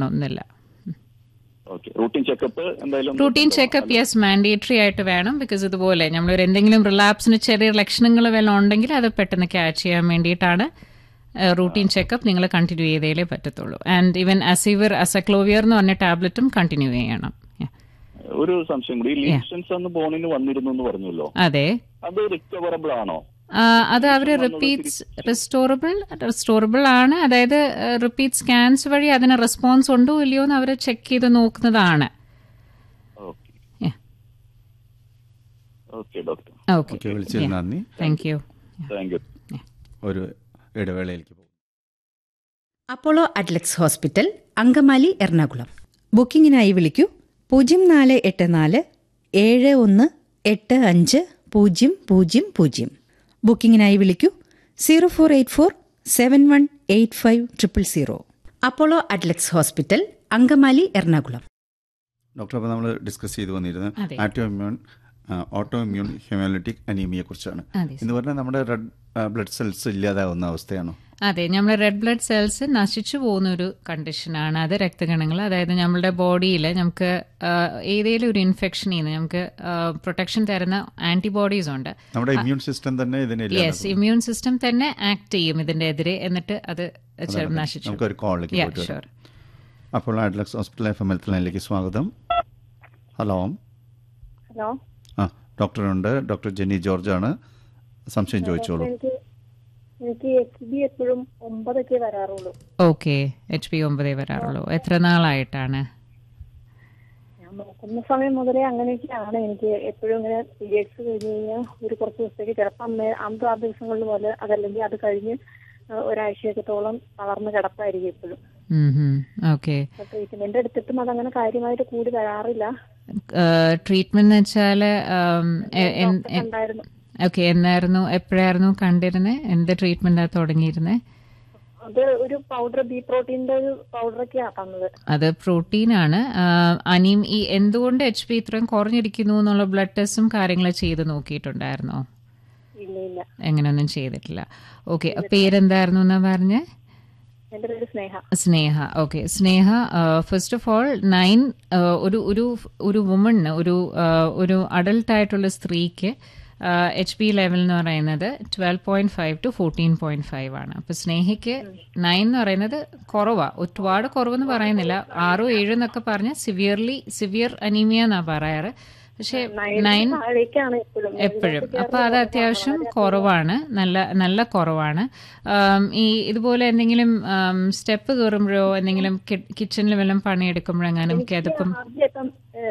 വേണമെന്നില്ല okay routine checkup എന്തായാലും routine checkup yes mandatory ആയിട്ട് വേണം ബിക്കോസ് ഇതുപോലെ നമ്മൾ എന്തെങ്കിലും റിലാപ്സിന് ചെറിയ ലക്ഷണങ്ങൾ വല്ലതും ഉണ്ടെങ്കിൽ അത് പെട്ടെന്ന് ക്യാച്ച് ചെയ്യാൻ വേണ്ടിയിട്ടാണ് റൂട്ടീൻ ചെക്കപ്പ് നിങ്ങൾ കണ്ടിന്യൂ ചെയ്തേലേ പറ്റത്തുള്ളൂ ആൻഡ് ഈവൻ അസീവർ അസക്ലോവിയർ എന്ന് പറഞ്ഞ ടാബ്ലറ്റും കണ്ടിന്യൂ ചെയ്യണം Yeah. ഒരു സംശയം കൂടി ലീഷൻസ് അന്ന് ബോണിന് വന്നിരുന്നു എന്ന് പറഞ്ഞല്ലോ അതെ അത് റിക്കവറബിൾ ആണോ ആ, അത് അവർ റിപ്പീറ്റ്സ് റിസ്റ്റോറബിൾ റിസ്റ്റോറബിൾ ആണ് അതായത് റിപ്പീറ്റ് സ്കാൻസ് വഴി അതിന് റെസ്പോൺസ് ഉണ്ടോ ഇല്ലയോ എന്ന് അവർ ചെക്ക് ചെയ്ത് നോക്കുന്നതാണ് okay Yeah. Okay doctor okay okay വിളിച്ചതിന് നന്ദി താങ്ക് യു താങ്ക് യു ഒരു ഇടവേളയിലേക്ക് പോകും Apollo Adlux hospital Angamaly Ernakulam ബുക്കിംഗിനായി വിളിക്കൂ പൂജ്യം നാല് എട്ട് നാല് ഏഴ് ഒന്ന് എട്ട് അഞ്ച് പൂജ്യം പൂജ്യം പൂജ്യം ബുക്കിംഗിനായി വിളിക്കൂ zero four eight four seven one eight five triple zero Apollo Adlux hospital Angamaly Ernakulam doctor അപ്പോൾ നമ്മൾ ഡിസ്കസ് ചെയ്തു വന്നിരുന്നത് അതെ. Auto immune auto immune haemolytic അനീമിയെ കുറിച്ചാണ് അതെ എന്ന് പറഞ്ഞാൽ നമ്മുടെ റെഡ് ബ്ലഡ് സെൽസ് ഇല്ലാതാവുന്ന അവസ്ഥയാണോ അതെ നമ്മുടെ റെഡ് ബ്ലഡ് സെൽസ് നശിച്ചു പോകുന്ന ഒരു കണ്ടീഷനാണ് അത് രക്തകണങ്ങൾ അതായത് നമ്മുടെ ബോഡിയിൽ നമുക്ക് ഏതെങ്കിലും ഒരു ഇൻഫെക്ഷൻ ചെയ്യുന്ന നമുക്ക് പ്രൊട്ടക്ഷൻ തരുന്ന ആന്റിബോഡീസ് ഉണ്ട് നമ്മുടെ ഇമ്മ്യൂൺ സിസ്റ്റം തന്നെ ഇതിനെ യെസ് ഇമ്മ്യൂൺ സിസ്റ്റം തന്നെ ആക്ട് ചെയ്യും ഇതിന്റെ എതിരെ എന്നിട്ട് അത് ചെ- നശിച്ചു നമുക്കൊരു കോളിലേക്ക് Yeah, പോയിട്ട് sure. വരാം അപ്പോൾ അഡ്ലക്സ് ഹോസ്പിറ്റൽ എഫ് എം എൽ ലൈനിലേക്ക് സ്വാഗതം ഹലോ ഹലോ ആ ഡോക്ടറുണ്ട് ഡോക്ടർ ജെന്നി ജോർജ് ആണ് സംശയം ചോദിച്ചോളൂ എനിക്ക് എനിക്ക് എച്ച് ബി എപ്പോഴും ഒമ്പതൊക്കെ വരാറുള്ളൂ ഓക്കെ എച്ച് പി ഒമ്പതേ വരാറുള്ളൂ എത്ര നാളായിട്ടാണ് ഞാൻ നോക്കുന്ന സമയം മുതലേ അങ്ങനെയൊക്കെയാണ് എനിക്ക് എപ്പോഴും ഇങ്ങനെ പീരിയഡ്സ് കഴിഞ്ഞ് കഴിഞ്ഞാൽ ഒരു കുറച്ച് ദിവസത്തേക്ക് ചിലപ്പോൾ അമ്മ അമ്പത് ആ ദിവസങ്ങളിൽ പോലെ അതല്ലെങ്കിൽ അത് കഴിഞ്ഞ് ഒരാഴ്ചയൊക്കത്തോളം തളർന്ന് കിടപ്പായിരിക്കും എപ്പോഴും ഓക്കെ അപ്പൊ ട്രീറ്റ്മെന്റ് എടുത്തിട്ടും അതങ്ങനെ കാര്യമായിട്ട് കൂടി വരാറില്ല ട്രീറ്റ്മെന്റ് എന്ന് വെച്ചാല് ഡോക്ടറെ കണ്ടായിരുന്നു ഓക്കെ എന്നായിരുന്നു എപ്പോഴായിരുന്നു കണ്ടിരുന്നത് എന്ത് ട്രീറ്റ്മെന്റാ തുടങ്ങിയിരുന്നത് അത് ഒരു പൗഡർ ബി പ്രോട്ടീന്റെ ഒരു പൗഡറൊക്കെയാ തന്നത് അത് പ്രോട്ടീനാണ് അനിയും ഈ എന്തുകൊണ്ട് എച്ച് പി ഇത്രയും കുറഞ്ഞിരിക്കുന്നു എന്നുള്ള ബ്ലഡ് ടെസ്റ്റും കാര്യങ്ങളും ചെയ്ത് നോക്കിയിട്ടുണ്ടായിരുന്നോ ഇല്ല ഇല്ല എങ്ങനെയൊന്നും ചെയ്തിട്ടില്ല ഓക്കെ പേരെന്തായിരുന്നു എന്നാ പറഞ്ഞേ എന്റെ പേര് Sneha Sneha okay Sneha first of all nine ഒരു ഒരു ഒരു വുമണിന് ഒരു ആ, ഒരു അഡൽട്ട് ആയിട്ടുള്ള സ്ത്രീക്ക് എച്ച് പി ലെവൽ എന്ന് പറയുന്നത് twelve point five to fourteen point five ആണ് അപ്പൊ സ്നേഹയ്ക്ക് നയൻ എന്ന് പറയുന്നത് കുറവാ ഒരുപാട് കുറവെന്ന് പറയുന്നില്ല ആറോ ഏഴോ എന്നൊക്കെ പറഞ്ഞ സിവിയർലി സിവിയർ അനീമിയ എന്നാ പറയാറ് പക്ഷെ നയൻ താഴേക്കാണ് എപ്പോഴും എപ്പോഴും അപ്പൊ അത് അത്യാവശ്യം കുറവാണ് നല്ല നല്ല കുറവാണ് ആം, ഈ ഇതുപോലെ എന്തെങ്കിലും സ്റ്റെപ്പ് കയറുമ്പോഴോ എന്തെങ്കിലും കിച്ചണിൽ വല്ലതും പണിയെടുക്കുമ്പോഴെങ്ങാനും കിതപ്പും ആദ്യം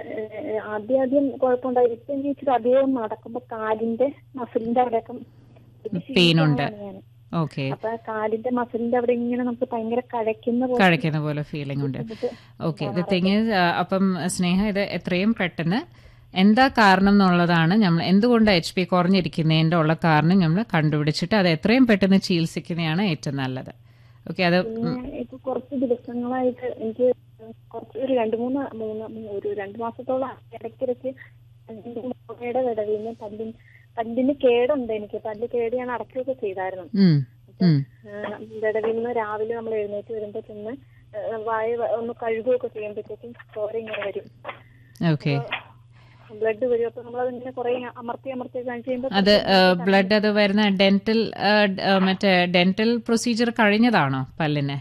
ആദ്യം ആദ്യം കുഴപ്പമുണ്ടായി ഇപ്പൊ എനിക്ക് ഇച്ചിരി അധികം നടക്കുമ്പോ കാലിന്റെ മസിലിന്റെ അവിടെയൊക്കെ പെയിൻ ഉണ്ട് ഞാൻ. ഓക്കെ അപ്പൊ കാലിന്റെ മസിലിന്റെ അവിടെ ഇങ്ങനെ നമുക്ക് ഭയങ്കര കഴയ്ക്കുന്ന പോലെ കഴിക്കുന്ന പോലെ ഫീലിംഗ് ഉണ്ട് ഓക്കെ ദ തിങ് അപ്പം സ്നേഹ ഇത് എത്രയും പെട്ടെന്ന് എന്താ കാരണം എന്നുള്ളതാണ് നമ്മൾ എന്തുകൊണ്ട് എച്ച് പി കുറഞ്ഞിരിക്കുന്നതിൻ്റെ ഉള്ള കാരണം നമ്മൾ കണ്ടുപിടിച്ചിട്ട് അത് എത്രയും പെട്ടെന്ന് ചികിത്സിക്കുന്നതാണ് ഏറ്റവും നല്ലത് ഓക്കെ അത് പിന്നെ ഇപ്പൊ കുറച്ച് ദിവസങ്ങളായിട്ട് എനിക്ക് കുറച്ച് ഒരു രണ്ട് മൂന്ന് മൂന്ന് ഒരു രണ്ട് മാസത്തോളം ഇടയ്ക്കിടയ്ക്ക് പല്ലിന്റെ മുഖയുടെ വിടവിന്ന് പല്ലിൻ പല്ലിന് കേടുണ്ട് എനിക്ക് പല്ല് കേട് ഞാൻ അടയ്ക്കുകയൊക്കെ ചെയ്തായിരുന്നു ഉം, ഉം. വിടവിന്ന് രാവിലെ നമ്മൾ എഴുന്നേറ്റ് വരുമ്പോ ചെന്ന് ഏഹ് വായ വ- ഒന്ന് കഴുകുകയൊക്കെ ചെയ്യുമ്പോഴത്തേക്കും ചോര ഇങ്ങനെ വരും ഓക്കെ ബ്ലഡ് വരും അപ്പൊ നമ്മൾ അതിങ്ങനെ കുറെ അമർത്തി അമർത്തി കാണിച്ച് കഴിയുമ്പോ അത് ബ്ലഡ് അത് വരുന്ന ഡെന്റൽ മറ്റേ ഡെന്റൽ പ്രൊസീജിയർ കഴിഞ്ഞതാണോ പല്ലിന്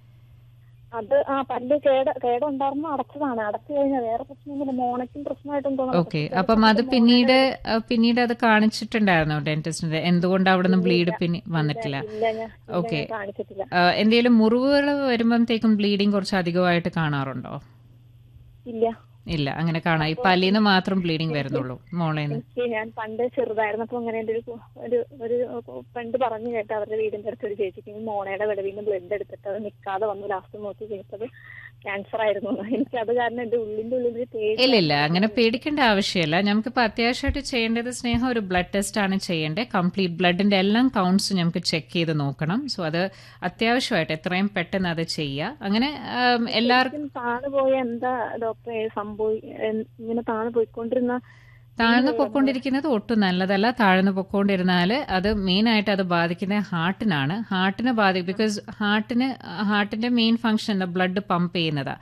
അത് ആ പല്ല് കേട് കേടുണ്ടായിരുന്നു അടച്ചതാണ് അടച്ചു കഴിഞ്ഞാൽ വേറെ പ്രശ്നമൊന്നുമില്ല മോണയ്ക്കും പ്രശ്നമായിട്ടും ഓക്കെ അപ്പം അത് പിന്നീട് ആ, പിന്നീട് അത് കാണിച്ചിട്ടുണ്ടായിരുന്നോ ഡെന്റിസ്റ്റിന്റെ എന്തുകൊണ്ട് അവിടെ നിന്ന് ബ്ലീഡ് പിന്നെ വന്നിട്ടില്ല ഇല്ല ഞാൻ ഇല്ല, ഓക്കെ ഞാൻ കാണിച്ചിട്ടില്ല എന്തെങ്കിലും മുറിവുകൾ വരുമ്പോഴത്തേക്കും ബ്ലീഡിങ് കുറച്ച് അധികമായിട്ട് കാണാറുണ്ടോ ഇല്ല ഇല്ല അങ്ങനെ കാണാം ഈ പല്ലിന്ന് മാത്രം ബ്ലീഡിങ് വരുന്നുള്ളൂ മോളേന്ന് എനിക്ക് ഞാൻ പണ്ട് ചെറുതായിരുന്നപ്പോ അങ്ങനെ എന്റെ ഒരു ഒരു ഒരു ഫ്രണ്ട് പറഞ്ഞു കേട്ട് അവരുടെ വീടിന്റെ അടുത്ത് ഒരു ചേച്ചിക്ക് ഈ മോണയുടെ വിടവിന്ന് ബ്ലഡ് എടുത്തിട്ട് അത് നിൽക്കാതെ വന്നു ലാസ്റ്റ് നോക്കി കഴിഞ്ഞത് ക്യാൻസർ ആയിരുന്നു എന്ന്. എനിക്ക് അത് കാരണം എന്റെ ഉള്ളിന്റെ ഉള്ളിൽ ഒരു പേടി ഇല്ല ഇല്ല അങ്ങനെ പേടിക്കേണ്ട ആവശ്യമില്ല നമുക്കിപ്പോൾ അത്യാവശ്യമായിട്ട് ചെയ്യേണ്ടത് സ്നേഹം ഒരു ബ്ലഡ് ടെസ്റ്റ് ആണ് ചെയ്യേണ്ടത് കംപ്ലീറ്റ് ബ്ലഡിന്റെ എല്ലാം കൗണ്ട്സ് നമുക്ക് ചെക്ക് ചെയ്ത് നോക്കണം സോ അത് അത്യാവശ്യമായിട്ട് എത്രയും പെട്ടെന്ന് അത് ചെയ്യുക അങ്ങനെ ആം, എല്ലാവർക്കും ശരിക്കും താണു പോയ എന്താ ഡോക്ടറെ സംഭവി എൻ- ഇങ്ങനെ താണു പോയിക്കൊണ്ടിരുന്ന താഴ്ന്നു പൊക്കോണ്ടിരിക്കുന്നത് ഒട്ടും നല്ലതല്ല താഴ്ന്നു പൊക്കോണ്ടിരുന്നാൽ അത് മെയിൻ ആയിട്ട് അത് ബാധിക്കുന്നത് ഹാർട്ടിനാണ് ഹാർട്ടിനെ ബാധിക്കും ബിക്കോസ് ഹാർട്ടിന് ഹാർട്ടിന്റെ മെയിൻ ഫംഗ്ഷൻ എന്താ ബ്ലഡ് പമ്പ് ചെയ്യുന്നതാ